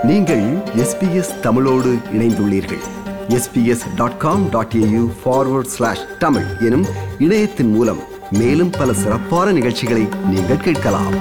நீங்கள் எஸ்பிஎஸ் தமிழோடு இணைந்துள்ளீர்கள் SBS dot com dot AU forward slash Tamil எனும் இணையத்தின் மூலம் மேலும் பல சிறப்பான நிகழ்ச்சிகளை நீங்கள் கேட்கலாம்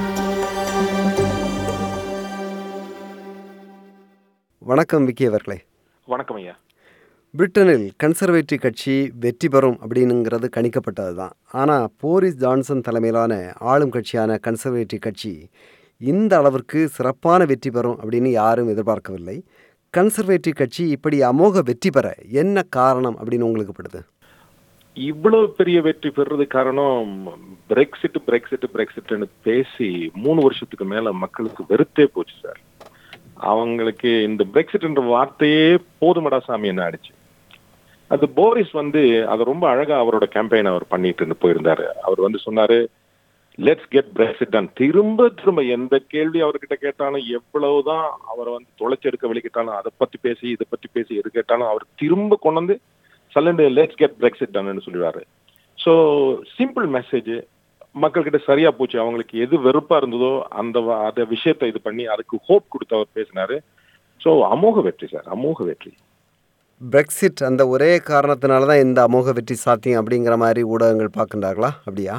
வணக்கம் விக்கி அவர்களே வணக்கம் ஐயா பிரிட்டனில் கன்சர்வேட்டிவ் கட்சி வெற்றி பெறும் அப்படின்னுங்கிறது கணிக்கப்பட்டது தான் ஆனால் போரிஸ் ஜான்சன் தலைமையிலான ஆளும் கட்சியான கன்சர்வேட்டிவ் கட்சி இந்த அளவிற்கு சிறப்பான வெற்றி பெறும் அப்படின்னு யாரும் எதிர்பார்க்கவில்லை கன்சர்வேட்டிவ் கட்சி இப்படி அமோக வெற்றி பெற என்ன காரணம் அப்படின்னு உங்களுக்கு படுது இவ்வளவு பெரிய வெற்றி பெறது காரணம் பிரெக்சிட் பிரெக்சிட் பிரெக்சிட்னு பேசி மூணு வருஷத்துக்கு மேல மக்களுக்கு வெறுத்தே போச்சு சார் அவங்களுக்கு இந்த பிரெக்சிட்ன்ற வார்த்தையே போதுமடா சாமி என்ன ஆயிடுச்சு அது போரிஸ் வந்து அதை ரொம்ப அழகா அவரோட கேம்பெயின் அவர் பண்ணிட்டு போயிருந்தாரு அவர் வந்து சொன்னாரு லெட்ஸ் கெட் பிரெக்சிட் டன் திரும்ப திரும்ப எந்த கேள்வி அவர்கிட்ட கேட்டாலும் எவ்வளவுதான் அவரை வந்து தொலைச்சி எடுக்க வெளிக்கிட்டாலும் அதை பத்தி பேசி இதை பத்தி பேசி எது கேட்டாலும் அவர் திரும்ப கொண்டு வந்து சல்லண்டு லெட்ஸ் கெட் பிரெக்சிட் டன் சொல்லுவாரு ஸோ சிம்பிள் மெசேஜ் மக்கள்கிட்ட சரியா போச்சு அவங்களுக்கு எது வெறுப்பா இருந்ததோ அந்த வ- அந்த விஷயத்தை இது பண்ணி அதுக்கு ஹோப் கொடுத்து அவர் பேசினாரு ஸோ அமோக வெற்றி சார் அமோக வெற்றி பிரெக்சிட் அந்த ஒரே காரணத்தினால தான் இந்த அமோக வெற்றி சாத்தியம் அப்படிங்கிற மாதிரி ஊடகங்கள் பார்க்கின்றார்களா அப்படியா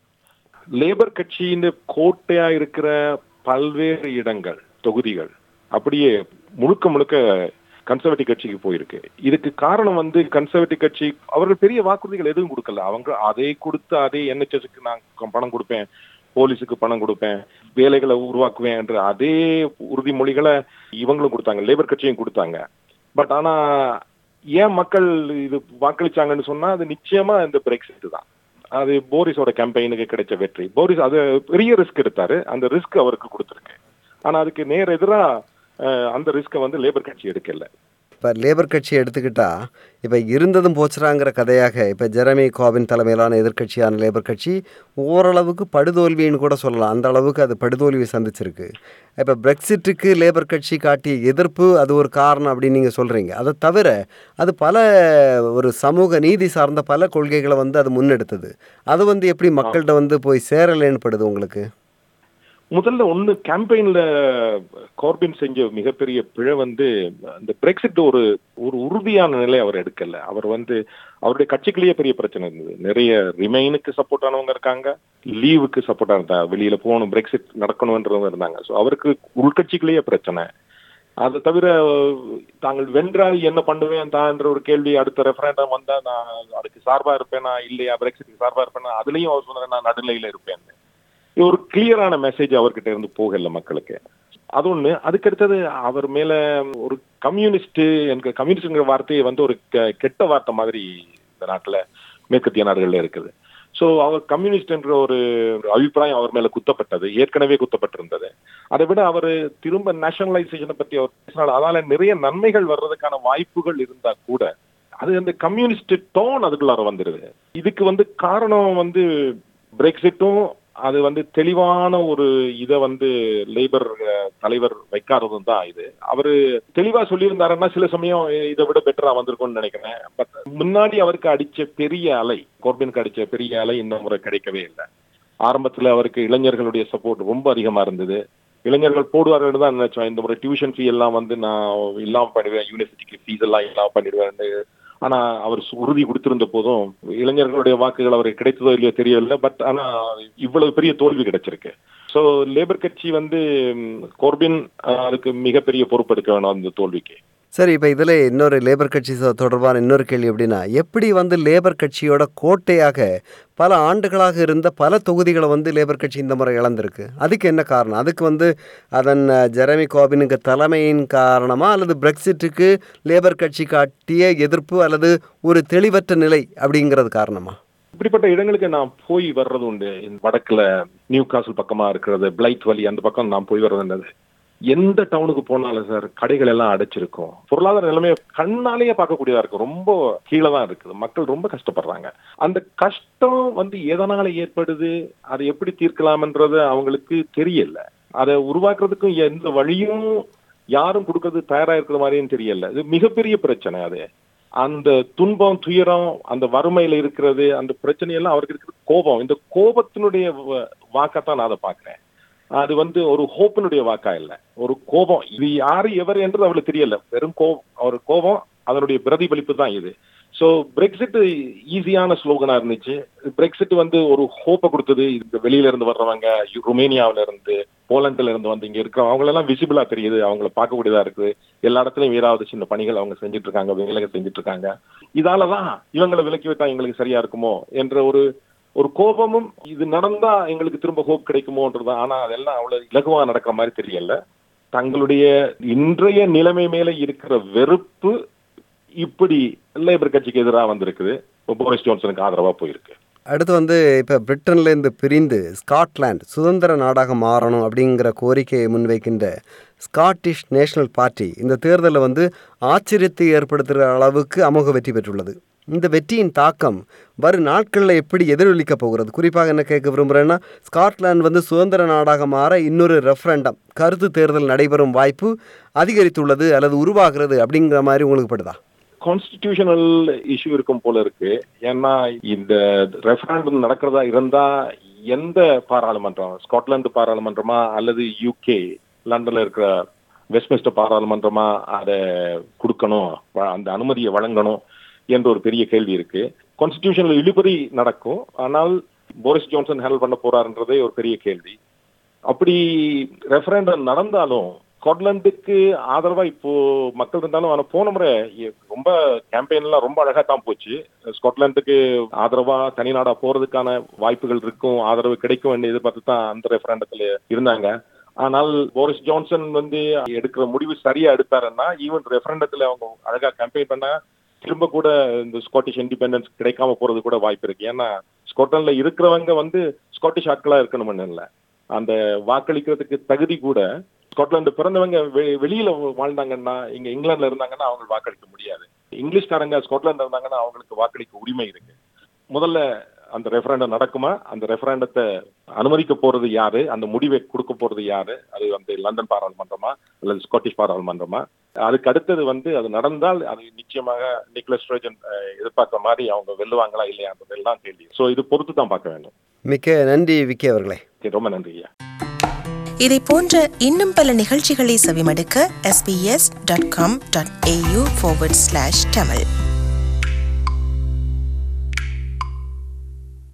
லேபர் கட்சியின் கோட்டையா இருக்கிற பல்வேறு இடங்கள் தொகுதிகள் அப்படியே முழுக்க முழுக்க கன்சர்வேட்டிவ் கட்சிக்கு போயிருக்கு இதுக்கு காரணம் வந்து கன்சர்வேட்டிவ் கட்சி அவர்கள் பெரிய வாக்குறுதிகள் எதுவும் கொடுக்கல அவங்க அதை கொடுத்து அதே என்ஹெச்எஸ்க்கு நான் க- பணம் கொடுப்பேன் போலீஸுக்கு பணம் கொடுப்பேன் வேலைகளை உருவாக்குவேன் என்ற அதே உறுதிமொழிகளை இவங்களும் கொடுத்தாங்க லேபர் கட்சியும் கொடுத்தாங்க பட் ஆனா ஏன் மக்கள் இது வாக்களிச்சாங்கன்னு சொன்னா அது நிச்சயமா இந்த பிரெக்சிட் தான் அது போரிஸோட கேம்பெயினுக்கு கிடைச்ச வெற்றி போரிஸ் அது பெரிய ரிஸ்க் எடுத்தாரு அந்த ரிஸ்க் அவருக்கு கொடுத்துருக்கு ஆனா அதுக்கு நேர் எதிரா அஹ், அந்த ரிஸ்க்கை வந்து லேபர் கட்சி எடுக்கல இப்போ லேபர் கட்சி எடுத்துக்கிட்டா இப்போ இருந்ததும் போச்சுறாங்கிற கதையாக இப்போ ஜெரமி கோபின் தலைமையிலான எதிர்க்கட்சியான லேபர் கட்சி ஓரளவுக்கு படுதோல்வின்னு கூட சொல்லலாம் அந்த அளவுக்கு அது படுதோல்வி சந்திச்சிருக்கு இப்போ பிரெக்சிட்டுக்கு லேபர் கட்சி காட்டிய எதிர்ப்பு அது ஒரு காரணம் அப்படின்னு நீங்கள் சொல்கிறீங்க அதை தவிர அது பல ஒரு சமூக நீதி சார்ந்த பல கொள்கைகளை வந்து அது முன்னெடுத்தது அது வந்து எப்படி மக்கள்கிட்ட வந்து போய் சேரலேன்னு படுது உங்களுக்கு முதல்ல ஒண்ணு கேம்பெயின்ல கார்பின் செஞ்ச மிகப்பெரிய பிழை வந்து அந்த பிரெக்சிட் ஒரு ஒரு உறுதியான நிலை அவர் எடுக்கல அவர் வந்து அவருடைய கட்சிக்குள்ளேயே பெரிய பிரச்சனை இருந்தது நிறைய ரிமைனுக்கு சப்போர்ட் ஆனவங்க இருக்காங்க லீவுக்கு சப்போர்ட் இருந்தாங்க வெளியில போகணும் பிரெக்சிட் நடக்கணும்ன்றவங்க இருந்தாங்க ஸோ அவருக்கு உள்கட்சிக்குள்ளேயே பிரச்சனை அதை தவிர தாங்கள் வென்றால் என்ன பண்ணுவேன் தான் என்ற ஒரு கேள்வி அடுத்த ரெஃபரண்டம் வந்தா நான் அதுக்கு சார்பா இருப்பேனா இல்லையா பிரெக்சிட்டுக்கு சார்பா இருப்பேனா அதுலயும் அவர் சொன்னாரு நான் நடுநிலையில இருப்பேன் இது ஒரு கிளியரான மெசேஜ் அவர்கிட்ட இருந்து போகல மக்களுக்கு அது ஒண்ணு அதுக்கு அடுத்தது அவர் மேல ஒரு கம்யூனிஸ்ட் எனக்கு கம்யூனிஸ்ட்ங்கிற வார்த்தையை வந்து ஒரு கெ- கெட்ட வார்த்தை மாதிரி இந்த நாட்டுல மேற்கத்திய நாடுகள்ல இருக்குது சோ அவர் கம்யூனிஸ்ட் என்ற ஒரு ஒரு அபிப்பிராயம் அவர் மேல குத்தப்பட்டது ஏற்கனவே குத்தப்பட்டிருந்தது அதை விட அவர் திரும்ப நேஷனலைசேஷனை பத்தி அவர் பேசினாலும் அதனால நிறைய நன்மைகள் வர்றதுக்கான வாய்ப்புகள் இருந்தா கூட அது அந்த கம்யூனிஸ்ட் டோன் அதுக்குள்ளார வந்துருது இதுக்கு வந்து காரணம் வந்து பிரெக்சிட்டும் அது வந்து தெளிவான ஒரு இதை வந்து லேபர் அஹ், தலைவர் வைக்காததும் தான் இது அவரு தெளிவா சொல்லியிருந்தாருன்னா சில சமயம் இதை விட பெட்டரா வந்திருக்கும்னு நினைக்கிறேன் பட் முன்னாடி அவருக்கு அடிச்ச பெரிய அலை கோர்பினுக்கு அடிச்ச பெரிய அலை இந்த முறை கிடைக்கவே இல்லை ஆரம்பத்துல அவருக்கு இளைஞர்களுடைய சப்போர்ட் ரொம்ப அதிகமா இருந்தது இளைஞர்கள் போடுவார்கள் தான் நினைச்சோம் இந்த முறை டியூஷன் ஃபீ எல்லாம் வந்து நான் இல்லாம பண்ணிடுவேன் யூனிவர்சிட்டிக்கு ஃபீஸ் எல்லாம் இல்லாம பண்ணிடுவேன் ஆனா அவர் சு- உறுதி கொடுத்திருந்த போதும் இளைஞர்களுடைய வாக்குகள் அவருக்கு கிடைத்ததோ இல்லையோ தெரியவில்லை பட் ஆனா இவ்வளவு பெரிய தோல்வி கிடைச்சிருக்கு சோ லேபர் கட்சி வந்து ம், கோர்பின் அஹ், அதுக்கு மிகப்பெரிய பொறுப்பெடுக்க வேணும் அந்த தோல்விக்கு சரி இப்போ இதில் இன்னொரு லேபர் கட்சி ச- தொடர்பான இன்னொரு கேள்வி எப்படின்னா எப்படி வந்து லேபர் கட்சியோட கோட்டையாக பல ஆண்டுகளாக இருந்த பல தொகுதிகளை வந்து லேபர் கட்சி இந்த முறை இழந்திருக்கு அதுக்கு என்ன காரணம் அதுக்கு வந்து அதன் அஹ், ஜெரமி கோபினுக்கு தலைமையின் காரணமா அல்லது பிரெக்சிட்டுக்கு லேபர் கட்சி காட்டிய எதிர்ப்பு அல்லது ஒரு தெளிவற்ற நிலை அப்படிங்கிறது காரணமா இப்படிப்பட்ட இடங்களுக்கு நான் போய் வர்றது உண்டு இந்த வடக்குல நியூ காசல் பக்கமா இருக்கிறது பிளைட் வழி அந்த பக்கம் நான் போய் வர்றது எந்த டவுனுக்கு போனாலும் சார் கடைகள் எல்லாம் அடைச்சிருக்கும் பொருளாதார நிலைமையை கண்ணாலேயே பார்க்கக்கூடியதா இருக்கும் ரொம்ப கீழே தான் இருக்குது மக்கள் ரொம்ப கஷ்டப்படுறாங்க அந்த கஷ்டம் வந்து எதனால ஏற்படுது அதை எப்படி தீர்க்கலாம்ன்றது அவங்களுக்கு தெரியல அதை உருவாக்குறதுக்கும் எந்த வழியும் யாரும் கொடுக்கறது தயாரா இருக்கிற மாதிரியும் தெரியல இது மிகப்பெரிய பிரச்சனை அது அந்த துன்பம் துயரம் அந்த வறுமையில இருக்கிறது அந்த பிரச்சனையெல்லாம் அவருக்கு இருக்கிற கோபம் இந்த கோபத்தினுடைய வ- வாக்கத்தான் நான் அதை பாக்குறேன் அது வந்து ஒரு ஹோப்பினுடைய வாக்கா இல்ல ஒரு கோபம் இது யாரு எவர் என்று அவளுக்கு தெரியல வெறும் கோபம் ஒரு கோபம் அதனுடைய பிரதிபலிப்பு தான் இது சோ பிரெக்சிட் ஈஸியான ஸ்லோகனா இருந்துச்சு பிரெக்சிட் வந்து ஒரு ஹோப்பை கொடுத்தது இந்த வெளியில இருந்து வர்றவங்க யு- ருமேனியாவுல இருந்து போலண்ட்ல இருந்து வந்து இங்க இருக்கிறவங்க அவங்க எல்லாம் விசிபிளா தெரியுது அவங்கள பார்க்கக்கூடியதா இருக்குது எல்லா இடத்துலயும் ஏதாவது சின்ன பணிகள் அவங்க செஞ்சுட்டு இருக்காங்க வேலை செஞ்சுட்டு இருக்காங்க இதாலதான் இவங்களை விலக்கி வைத்தா எங்களுக்கு சரியா இருக்குமோ என்ற ஒரு ஒரு கோபமும் இது நடந்தா எங்களுக்கு திரும்ப ஹோப் கிடைக்குமோன்றது ஆனா அதெல்லாம் அவ்வளவு இலகுவா நடக்கிற மாதிரி தெரியல தங்களுடைய இன்றைய நிலைமை மேல இருக்கிற வெறுப்பு இப்படி லேபர் கட்சிக்கு எதிராக வந்திருக்குது இப்போ போரிஸ் ஜான்சனுக்கு ஆதரவா போயிருக்கு அடுத்து வந்து இப்போ பிரிட்டன்லேருந்து பிரிந்து ஸ்காட்லாந்து சுதந்திர நாடாக மாறணும் அப்படிங்கிற கோரிக்கையை முன்வைக்கின்ற ஸ்காட்டிஷ் நேஷனல் பார்ட்டி இந்த தேர்தலில் வந்து ஆச்சரியத்தை ஏற்படுத்துகிற அளவுக்கு அமோக வெற்றி பெற்றுள்ளது இந்த வெற்றியின் தாக்கம் வரும் நாட்களில் எப்படி எதிரொலிக்க போகிறது குறிப்பாக என்ன கேட்க விரும்புகிறேன்னா ஸ்காட்லாந்து வந்து சுதந்திர நாடாக மாற இன்னொரு ரெஃபரண்டம் கருத்து தேர்தல் நடைபெறும் வாய்ப்பு அதிகரித்துள்ளது அல்லது உருவாகிறது அப்படிங்கிற மாதிரி உங்களுக்கு படுதா கான்ஸ்டிடியூஷனல் இஷ்யூ இருக்கும் போல இருக்கு ஏன்னா இந்த ரெஃபரண்டம் நடக்கிறதா இருந்தா எந்த பாராளுமன்றம் ஸ்காட்லாந்து பாராளுமன்றமா அல்லது யூகே லண்டன்ல இருக்கிற வெஸ்ட்மிஸ்டர் பாராளுமன்றமா அதை கொடுக்கணும் வ- அந்த அனுமதியை வழங்கணும் என்ற ஒரு பெரிய கேள்வி இருக்கு கான்ஸ்டிடியூஷனல் இழுபறி நடக்கும் ஆனால் போரிஸ் ஜான்சன் ஹேண்டில் பண்ண போறாருன்றதே ஒரு பெரிய கேள்வி அப்படி ரெஃபரண்டம் நடந்தாலும் ஸ்காட்லாந்துக்கு ஆதரவா இப்போ மக்கள் இருந்தாலும் ஆனா போன முறை எ- ரொம்ப கேம்பெயின் எல்லாம் ரொம்ப அழகா தான் போச்சு ஸ்காட்லாந்துக்கு ஆதரவா தனிநாடா போறதுக்கான வாய்ப்புகள் இருக்கும் ஆதரவு கிடைக்கும் எதிர்பார்த்து தான் அந்த ரெஃபரண்டத்துல இருந்தாங்க ஆனால் போரிஸ் ஜான்சன் வந்து எடுக்கிற முடிவு சரியா எடுத்தாருன்னா ஈவன் ரெஃபரண்டத்துல அவங்க அழகா கேம்பெயின் பண்ணா திரும்ப கூட இந்த ஸ்காட்டிஷ் இண்டிபெண்டன்ஸ் கிடைக்காம போறது கூட வாய்ப்பு இருக்கு ஏன்னா ஸ்காட்லாந்துல இருக்கிறவங்க வந்து ஸ்காட்டிஷ் ஆட்களா இருக்கணும்னு இல்லை அந்த வாக்களிக்கிறதுக்கு தகுதி கூட ஸ்காட்லாந்து பிறந்தவங்க வெ- வெளியில வாழ்ந்தாங்கன்னா இங்க இங்கிலாந்துல இருந்தாங்கன்னா அவங்க வாக்களிக்க முடியாது இங்கிலீஷ்காரங்க ஸ்காட்லாந்து இருந்தாங்கன்னா அவங்களுக்கு வாக்களிக்க உரிமை இருக்கு முதல்ல அந்த ரெஃபரண்டம் நடக்குமா அந்த ரெஃபரண்டத்தை அனுமதிக்க போறது யாரு அந்த முடிவை கொடுக்க போறது யாரு அது வந்து லண்டன் பாராளுமன்றமா அல்லது ஸ்காட்டிஷ் பாராளுமன்றமா அதுக்கு அடுத்தது வந்து அது நடந்தால் அது நிச்சயமாக நிக்லஸ் ஸ்ட்ரோஜன் அஹ், எதிர்பார்த்த மாதிரி அவங்க வெல்லுவாங்களா இல்லையான்றதெல்லாம் கேள்வி சோ இது பொறுத்து தான் பார்க்க வேண்டும் மிக்க நன்றி விக்கி அவர்களே Okay, ரொம்ப நன்றி ஐயா இதை போன்ற இன்னும் பல நிகழ்ச்சிகளை செவிமடுக்க sbs.com.au forward slash tamil